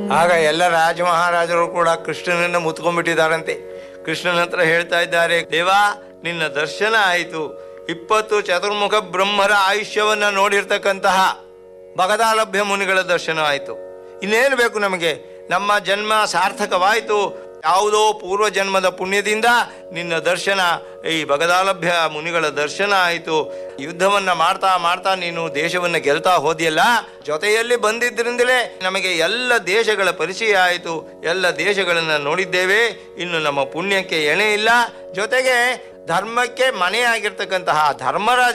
ಆಗ ಎಲ್ಲ ರಾಜ ಮಹಾರಾಜರು ಕೂಡ ಕೃಷ್ಣನನ್ನ ಮುತ್ಕೊಂಡ್ಬಿಟ್ಟಿದ್ದಾರಂತೆ ಕೃಷ್ಣನ ಹತ್ರ ಹೇಳ್ತಾ ಇದ್ದಾರೆ ದೇವಾ ನಿನ್ನ ದರ್ಶನ ಆಯಿತು ಇಪ್ಪತ್ತು ಚತುರ್ಮುಖ ಬ್ರಹ್ಮರ ಆಯುಷ್ಯವನ್ನ ನೋಡಿರ್ತಕ್ಕಂತಹ ಭಗದಾಲಭ್ಯ ಮುನಿಗಳ ದರ್ಶನ ಆಯಿತು ಇನ್ನೇನು ಬೇಕು ನಮಗೆ ನಮ್ಮ ಜನ್ಮ ಸಾರ್ಥಕವಾಯಿತು ಯಾವುದೋ ಪೂರ್ವ ಜನ್ಮದ ಪುಣ್ಯದಿಂದ ನಿನ್ನ ದರ್ಶನ ಈ ಭಗದಾಲಭ್ಯ ಮುನಿಗಳ ದರ್ಶನ ಆಯಿತು ಯುದ್ಧವನ್ನ ಮಾಡ್ತಾ ಮಾಡ್ತಾ ನೀನು ದೇಶವನ್ನ ಗೆಲ್ತಾ ಹೋದಿಯಲ್ಲ ಜೊತೆಯಲ್ಲಿ ಬಂದಿದ್ದರಿಂದಲೇ ನಮಗೆ ಎಲ್ಲ ದೇಶಗಳ ಪರಿಚಯ ಆಯಿತು ಎಲ್ಲ ದೇಶಗಳನ್ನ ನೋಡಿದ್ದೇವೆ ಇನ್ನು ನಮ್ಮ ಪುಣ್ಯಕ್ಕೆ ಎಣೆ ಇಲ್ಲ ಜೊತೆಗೆ ಧರ್ಮಕ್ಕೆ ಮನೆಯಾಗಿರ್ತಕ್ಕಂತಹ ಧರ್ಮರಾಜ